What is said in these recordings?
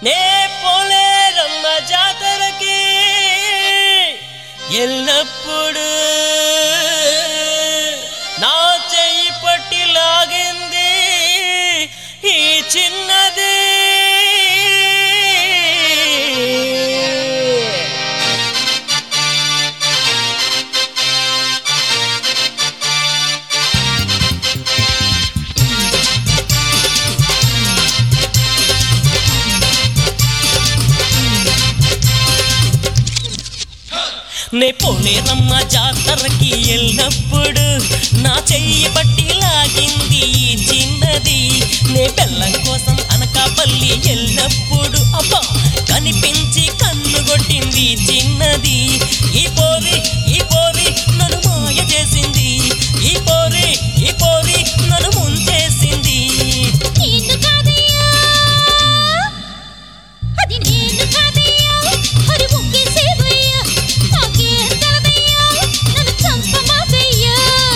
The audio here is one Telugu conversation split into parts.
నే పోలేరమ్మ జాతరకి ఎల్లప్పుడు నా చెయ్యి పట్టి లాగింది ఈ చిన్నది నే పోలేరమ్మ జాతరకి వెళ్ళినప్పుడు నా చెయ్యి పట్టి లాగింది ఈ చిన్నది నే బెల్లం కోసం అనకాపల్లి వెళ్ళినప్పుడు అబ్బా కనిపించి కన్ను కొట్టింది ఈ చిన్నది ఈ పోరి ఈ పోరి నన్ను మాయ చేసింది ఈ పోరి ఈ పోరి నన్ను ముంచేసింది నేను కాదయ్యా అది నేను కాదయ్యా హరి ముక్కేసేవయ్యా నాకేం తెలదయ్యా నన్ను చంపమాకయ్యా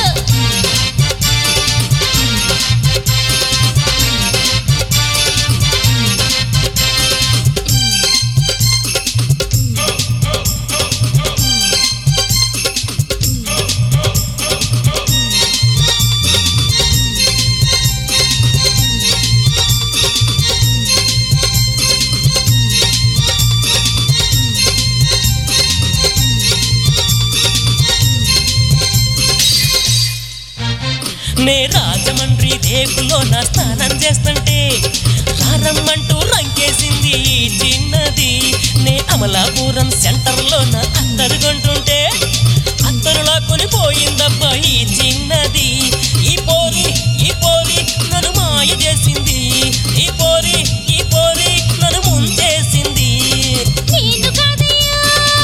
నే రాజమండ్రి దేవులో నా స్నానం చేస్తుంటే రారమ్మంటూ రంకేసింది ఈ చిన్నది నే అమలాపురం సెంటర్లో నా అత్తరు కొంటుంటే అత్తరులా కొనిపోయిందబ్బా ఈ చిన్నది ఈ పోరి ఈ పోరి నన్ను మాయ చేసింది ఈ పోరి ఈ పోరి నన్ను ముంచేసింది నేను కాదయ్యా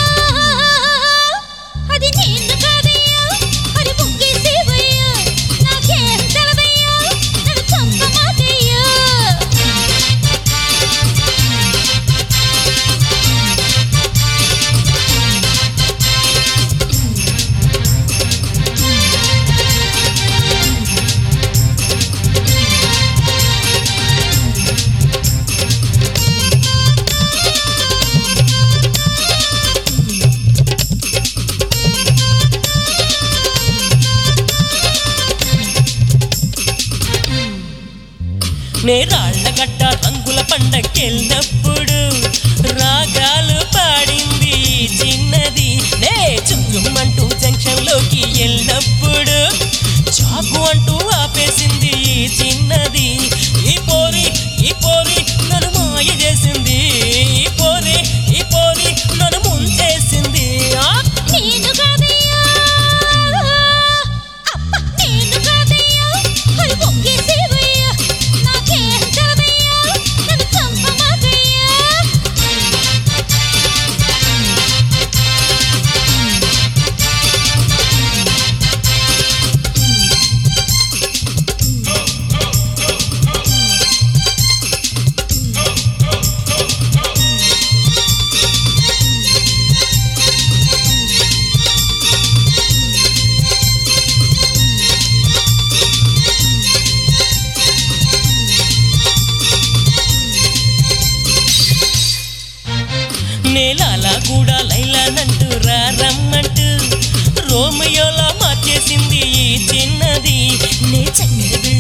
అది నేను కాదయ్యా హరి ముక్కేసేవయ్యా నాకేం తెలదయ్యా నన్ను చంపమాకయ్యా నే రాళ్ళగడ్డ రంగుల పండకెళ్ళినప్పుడు రాగాలు పాడింది ఈ చిన్నది నే చుంగుమంటూ జంక్షన్ లోకి వెళ్ళినప్పుడు చాకు అంటూ ఆపేసింది ఈ చిన్నది ఈ పోరి ఈ పోరి నన్ను మాయ చేసింది ఈ పోరి ఈ పోరి నన్ను ముంచేసింది ఆ నేను కాదయ్యా అబ్బా నేను కాదయ్యా హరి ముక్కేసేవయ్యా నాకేం తెలదయ్యా నన్ను చంపమాకయ్యా నేలాల కూడా లైలానంటూ రమ్మంటూ రోమియోలా మార్చేసింది ఈ చిన్నది నే చక్కెర